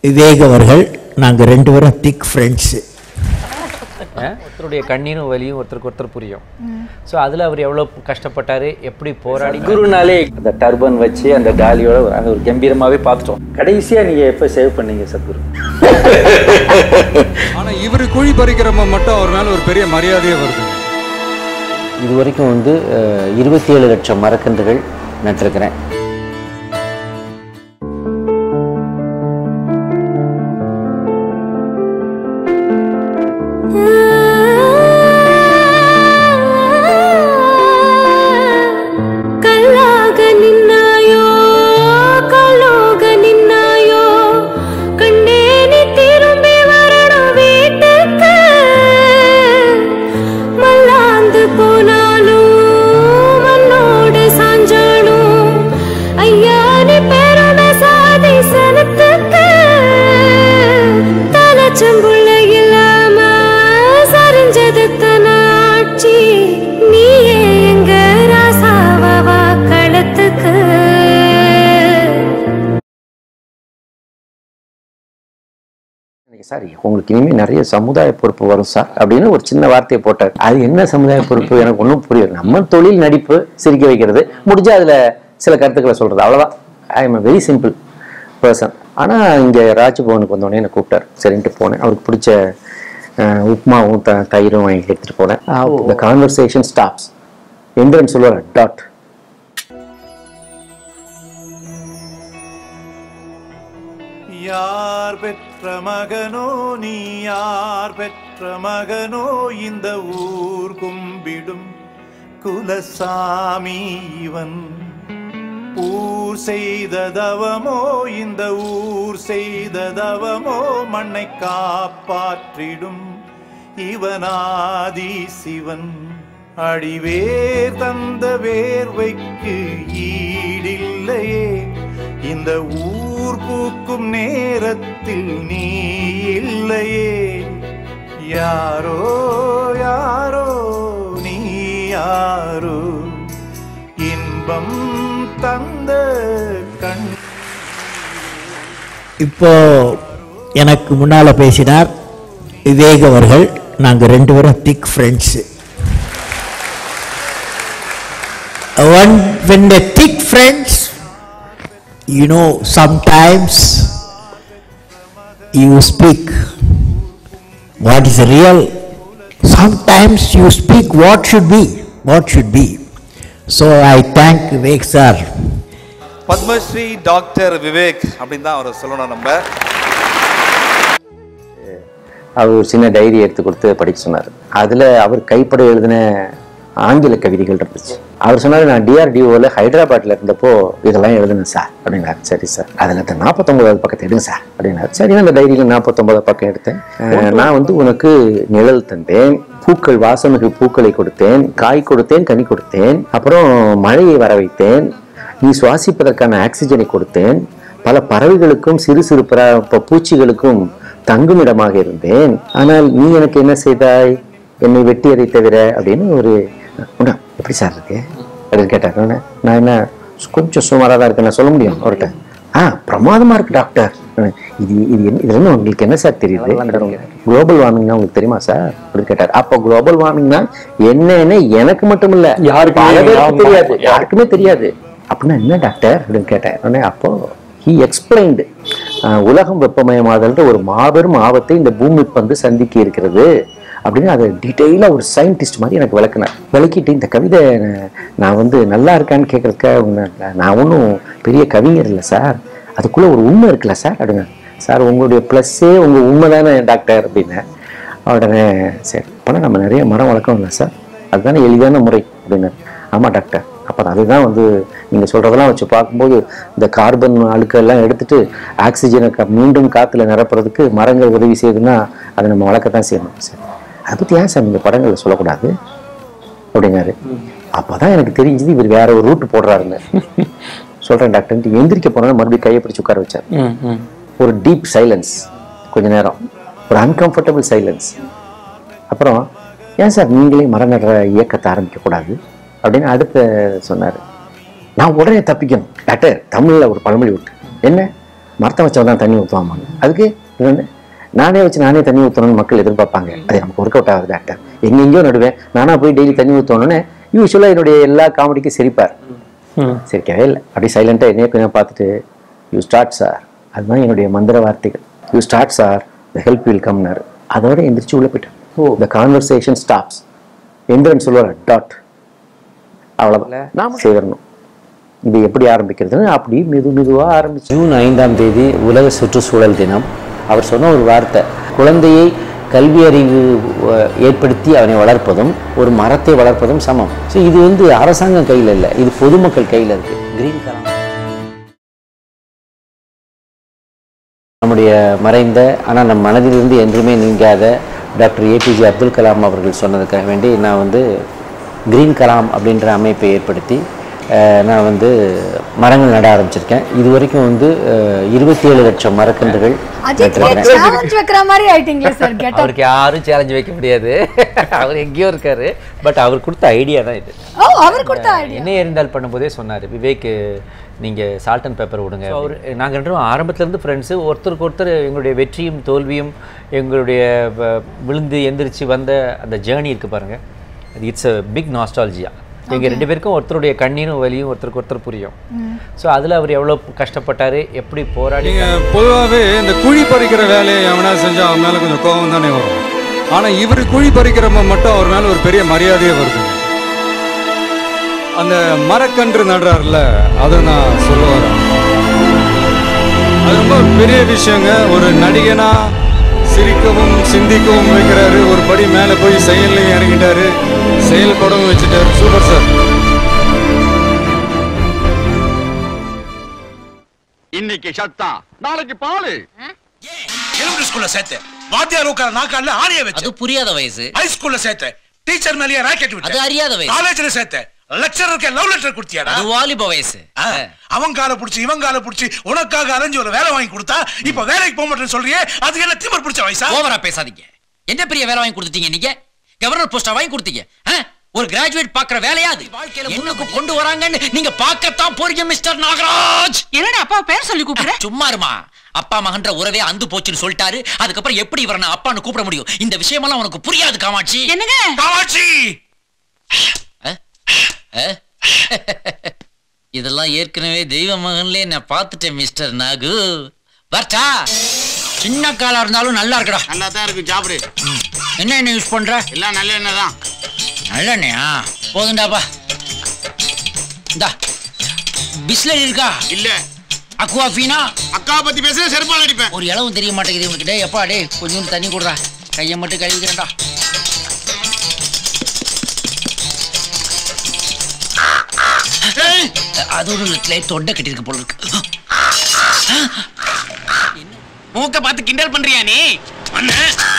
விவேக் அவர்கள் நாங்கள் ரெண்டு பேரும் திக் ஃப்ரெண்ட்ஸு அஹ், ஒருத்தருடைய கண்ணீரும் வலியும் ஒருத்தருக்கு ஒருத்தர் புரியும் ஸோ அதில் அவர் எவ்வளோ கஷ்டப்பட்டாரு எப்படி போராடி குருனாலே அந்த டர்பன் வச்சு அந்த டாலியோட ஒரு- அது ஒரு கம்பீரமாகவே பார்த்துட்டோம் கடைசியாக நீங்கள் எப்போ சேவ் பண்ணீங்க சத்குரு ஆனா இவர் குழி பறிக்கிறப்ப மட்டும் அவர் மேல ஒரு பெரிய மரியாதையே வருது இது வரைக்கும் வந்து இருபத்தி ஏழு லட்சம் மரக்கன்றுகள் நட்டிருக்கிறேன் ಕಲ್ಲಾಗ ನಿನ್ನಾಯೋ ಕಲ್ಲೋಗ ನಿನ್ನಾಯೋ கண்டேனி திரும்பி வரணும் வீட்டுக்கு மல்லாந்து போனாலும் மண்ணோடு சாஞ்சாலும் ஐயா நீ பெருமை சாதி சனத்துக்கு தலைச்சம்புள்ள இல்லாம சரிஞ்சது தனாட்சி நீயே எங்க ராசாவா களத்துக்கு சார் உங்களுக்கு இனிமேல் நிறைய சமுதாய பொறுப்பு வரும் சார் அப்படின்னு ஒரு சின்ன வார்த்தையை போட்டார் அது என்ன சமுதாய பொறுப்பு எனக்கு ஒன்றும் புரியல நம்ம தொழில் நடிப்பு சிரிக்க வைக்கிறது முடிஞ்சா அதுல சில கருத்துக்களை சொல்றது அவ்வளவுதான் I am very simple person ஆனா இங்க ராஜ்பவனுக்கு வந்தோடனே என்னை கூப்பிட்டார் சரின்ட்டு போனேன் அவருக்கு பிடிச்ச அஹ், உப்புமாவும் த தயிரும் வாங்கி எடுத்துட்டு போனேன் இந்த கான்வர்சேஷன் ஸ்டாப்ஸ் எந்திரன் சொல்லுவார் டாட் யார் பெற்ற மகனோ நீ யார் பெற்ற மகனோ இந்த ஊர் கும்பிடும் குலசாமி இவன் ஊர் செய்த தவமோ இந்த ஊர் செய்த தவமோ மண்ணை காப்பாற்றிடும் இவனாதி சிவன் அடிவேர் தந்த வேர்வைக்கு ஈடில்லையே இந்த ஊர் பூக்கும் நேரத்தில் நீ இல்லையே யாரோ யாரோ நீ யாரோ இன்பம் தந்த கண் இப்போ எனக்கு முன்னால் பேசினார் விவேக் அவர்கள் நாங்கள் ரெண்டு பேரும் thick friends one when the thick friends you know sometimes you speak what is real sometimes you speak what should be what should be so I thank Vivek sir Padmashri doctor Vivek அப்படின்னு தான் அவரை சொல்லணும் நம்ம அவர் ஒரு சின்ன டைரி எடுத்து கொடுத்து படிக்க சொன்னார் அதுல அவர் கைப்பட எழுதின ஆங்கில கவிதைகள் இருந்துச்சு அவர் சொன்னார் நான் டிஆர்டிஓவில் ஹைதராபாத்ல இருந்தப்போ இதெல்லாம் எழுதுனேன் சார் அப்படின்னாரு சரி சார் அதில் அந்த நாற்பத்தொம்பதாவது பக்கத்தை எடுங்க சார் அப்படின்னாரு சரி அந்த டைரியில் நாற்பத்தொம்பதாவது பக்கம் எடுத்தேன் அஹ், நான் வந்து உனக்கு நிழல் தந்தேன் பூக்கள் வாசமிகு பூக்களை கொடுத்தேன் காய் கொடுத்தேன் கனி கொடுத்தேன் அப்புறம் மழையை வர வைத்தேன் நீ சுவாசிப்பதற்கான ஆக்சிஜனை கொடுத்தேன் பல பறவைகளுக்கும் சிறு சிறு பிற- ப- பூச்சிகளுக்கும் தங்குமிடமாக இருந்தேன் ஆனால் நீ எனக்கு என்ன செய்தாய் என்னை வெட்டியதை தவிர அப்படின்னு ஒரு உண்டா எப்படி சார் இருக்கு அப்படின்னு கேட்டார் உடனே, நான் என்ன கொஞ்சம் சுமாராக தான் இருக்கேன் நான் சொல்ல முடியும் அவர்கிட்ட ஆ பிரமாதமா இருக்கு டாக்டர் இது இது என்ன இதுல இருந்து உங்களுக்கு என்ன சார் தெரியுது குளோபல் வார்மிங்னா உங்களுக்கு தெரியுமா சார் அப்படின்னு கேட்டார் அப்போ குளோபல் வார்மிங்னா என்னன்னு எனக்கு மட்டும் இல்ல யாருக்குமே பல பேருக்கு ஆமா. தெரியாது யாருக்குமே தெரியாது அப்படின்னா என்ன டாக்டர் அப்படின்னு கேட்டேன் உடனே அப்போ ஹி எக்ஸ்பிளைன்டு உலகம் வெப்பமயமாதல்ன்ற ஒரு மாபெரும் ஆபத்தை இந்த பூமி வந்து சந்திக்க இருக்கிறது அப்படின்னு அதை டீட்டெயிலாக ஒரு சயின்டிஸ்ட் மாதிரி எனக்கு விளக்குனார் விளக்கிட்டு இந்த கவிதை நான் நான் வந்து நல்லா இருக்கான்னு கேட்கறதுக்காக நான் ஒன்றும் பெரிய கவிஞர் இல்லை சார் அதுக்குள்ளே ஒரு உண்மை இருக்குல்ல சார் அப்படின்னா சார் உங்களுடைய ப்ளஸ்ஸே உங்கள் உண்மை தானே டாக்டர் அப்படின்னேன் உடனே சரி அப்போனா நம்ம நிறைய மரம் வளர்க்கணும்ல சார் அதுதானே எளிதான முறை அப்படின்னாரு ஆமாம் டாக்டர் அப்புறம் அதுதான் வந்து நீங்கள் சொல்கிறதெல்லாம் வச்சு பார்க்கும்போது இந்த கார்பன் அழுக்கெல்லாம் எடுத்துட்டு ஆக்சிஜனை க- மீண்டும் காற்றுல நிரப்புறதுக்கு மரங்கள் உதவி செய்யுதுன்னா அதை நம்ம வளர்க்கத்தான் செய்யணும் சார் அதை பற்றி ஏன் சார் நீங்கள் படங்களில் சொல்லக்கூடாது அப்படின்னாரு அப்பதான் எனக்கு தெரிஞ்சது இவர் வேற ஒரு ரூட் போடுறாருன்னு சொல்கிறேன் டாக்டர் எந்திரிக்க போனால் மறுபடியும் கையை பிடிச்சி உட்கார வச்சார் ஒரு டீப் சைலன்ஸ் கொஞ்ச நேரம் ஒரு அன்கம்ஃபர்டபுள் சைலன்ஸ் அப்புறம் ஏன் சார் நீங்களே மரம் நடுற இயக்கத்தை ஆரம்பிக்க கூடாது அப்படின்னு அடுத்த சொன்னார் நான் உடனே தப்பிக்கணும் டாக்டர் தமிழில் ஒரு பழமொழி விட்டு என்ன மரத்தை வச்சவன் தான் தண்ணி ஊற்றுவாமாங்க அதுக்கு இவன் நானே வச்சு நானே தண்ணி ஊற்றணும்னு மக்கள் எதிர்பார்ப்பாங்க அது நமக்கு ஒர்க் அவுட் ஆகுது டாக்டர் எங்கெங்கேயோ நடுவேன் நானா போய் டெய்லி தண்ணி ஊற்றணுன்னு யூஸ்வலாக என்னுடைய எல்லா காமெடிக்கும் சிரிப்பார் சிரிக்கவே இல்லை அப்படி சைலண்டாக என்னைய கொஞ்சம் பார்த்துட்டு யூ ஸ்டார்ட் சார் அதுதான் என்னுடைய மந்திர வார்த்தைகள் you start sir the help will கம்னார் அதோட எந்திரிச்சு உள்ள போயிட்டேன் ஓ த கான்வர்சேஷன் ஸ்டாப்ஸ் எந்திரன் சொல்லுவார் டாட் அவ்வளோதான் நாம செய்திடணும் இது எப்படி ஆரம்பிக்கிறதுன்னு அப்படி மெது மெதுவாக ஆரம்பிச்சு ஜூன் ஐந்தாம் தேதி உலக சுற்றுச்சூழல் தினம் அவர் சொன்ன ஒரு வார்த்தை குழந்தையை கல்வி அறிவு அஹ், ஏற்படுத்தி அவனை வளர்ப்பதும் ஒரு மரத்தை வளர்ப்பதும் சமம் ஸோ இது வந்து அரசாங்கம் கையில் இல்லை இது பொதுமக்கள் கையில் இருக்கு கிரீன் கலாம் நம்முடைய மறைந்த ஆனால் நம் மனதிலிருந்து என்றுமே நீங்காத டாக்டர் ஏபிஜே அப்துல் கலாம் அவர்கள் சொன்னதுக்காக வேண்டி நான் வந்து கிரீன் கலாம் அப்படின்ற அமைப்பை ஏற்படுத்தி அஹ், நான் வந்து மரங்கள் நட ஆரம்பிச்சிருக்கேன் இது வரைக்கும் வந்து இருபத்தி ஏழு லட்சம் மரக்கன்றுகள் அஜித் நட்டிருக்கிறேன் சேலஞ்ச் வைக்கிற மாதிரி ஆயிட்டீங்களே சார் கெட்ட அவருக்கு யாரும் சேலஞ்ச் வைக்க முடியாது அவர் எங்கேயோ இருக்காரு பட் அவர் கொடுத்த ஐடியா தான் இது ஓ அவர் கொடுத்த ஐடியா என்ன எரிந்தால் பண்ணும்போதே சொன்னார் விவேக் நீங்கள் சால்ட் அண்ட் பேப்பர் விடுங்க அவர் நாங்கள் ரெண்டும் ஆரம்பத்துலேருந்து ஃப்ரெண்ட்ஸு ஒருத்தருக்கு ஒருத்தர் எங்களுடைய வெற்றியும் தோல்வியும் எங்களுடைய வ- விழுந்து எந்திரிச்சு வந்த அந்த ஜேர்னி இருக்குது பாருங்கள் அது இட்ஸ் அ பிக் நாஸ்டாலஜியா எங்கள் ரெண்டு பேருக்கும் ஒருத்தருடைய கண்ணீரும் வலியும் ஒருத்தருக்கு ஒருத்தர் புரியும் ஸோ அதில் அவர் எவ்வளோ கஷ்டப்பட்டாரு எப்படி போராடி நீங்க பொதுவாகவே இந்த குழி பறிக்கிற வேலையை எவனா செஞ்சா அவன் மேல கொஞ்சம் கோபம் தானே வரும் ஆனா இவர் குழி பறிக்கிறப்ப மட்டும் அவர் மேல ஒரு பெரிய மரியாதையே வருது அந்த மரக்கன்று நடுறாருல அதை நான் சொல்ல வரேன் அது ரொம்ப பெரிய விஷயங்க ஒரு நடிகனா சிரிக்கவும் சிந்திக்கவும் வைக்கிறாரு ஒரு படி மேலே போய் செயல்லையும் இறங்கிட்டாரு செயல்படவும் வச்சுட்டாரு சூப்பர் சார் இன்னைக்கு சத்தா நாளைக்கு பாலு எலிமெண்டரி ஸ்கூல்ல சேர்த்தேன் வாத்தியார் உட்கார நாக்கால ஆணிய வச்சு அது புரியாத வயசு ஹை ஸ்கூல்ல சேர்த்தேன் டீச்சர் மேலயே ராக்கெட் விட்டு அது அறியாத வயசு. காலேஜ்ல சேர்த்தேன் லெக்சரருக்கு லவ் லெட்டர் கொடுத்தியாடா அது வாலிப வயசு ஆ, அவன் காலை புடிச்சு இவன் காலை புடிச்சு உனக்காக அலைஞ்சு ஒரு வேலை வாங்கி கொடுத்தா இப்ப வேலைக்கு போக மாட்டேன்னு சொல்றியே அதுக்கு என்ன திமிர் பிடிச்ச வயசா ஓவரா பேசாதீங்க என்ன பெரிய வேலை வாங்கி கொடுத்துட்டீங்க நீங்க கவர்னர் போஸ்டா வாங்கி கொடுத்தீங்க ஆ? ஒரு கிராஜுவேட் பாக்குற வேலையா அது வாழ்க்கையில முன்னுக்கு கொண்டு வராங்கன்னு நீங்க பார்க்கத்தான் போறீங்க மிஸ்டர் நாகராஜ் என்னடா அப்பா பேர் சொல்லி கூப்பிடுற சும்மா இருமா அப்பா மகன்ற உறவே அந்து போச்சுன்னு சொல்லிட்டாரு அதுக்கப்புறம் எப்படி இவரை நான் அப்பான்னு கூப்பிட முடியும் இந்த விஷயமெல்லாம் உனக்கு புரியாது காமாட்சி என்னங்க காமாட்சி ஆ? இதெல்லாம் ஏற்கனவே தெய்வ மகன்லயே நான் பார்த்துட்டேன் மிஸ்டர் நாகு வரட்டா சின்ன காலா இருந்தாலும் நல்லா இருக்கடா நல்லா தான் இருக்கு சாப்பிடு என்ன எண்ணெய் யூஸ் பண்ற எல்லாம் நல்ல எண்ணெய் தான் நல்லெண்ணெயா போதுண்டாப்பா இந்தா பிஸ்லரி இருக்கா இல்ல அக்குவா ஃபீனா அக்கா பத்தி பேசுற செருப்பால் அடிப்பேன் ஒரு இளவும் தெரிய மாட்டேங்குது இவனுக்கு டேய் எப்பா டேய் கொஞ்சோண்டு தண்ணி கொடுறா கையை மட்டும் கழுவிக்கிறேன்டா அது ஒரு லைட் தொண்டை கட்டியிருக்கு போல இருக்கு மூக்க பார்த்து கிண்டல் பண்றியா நீ அண்ணே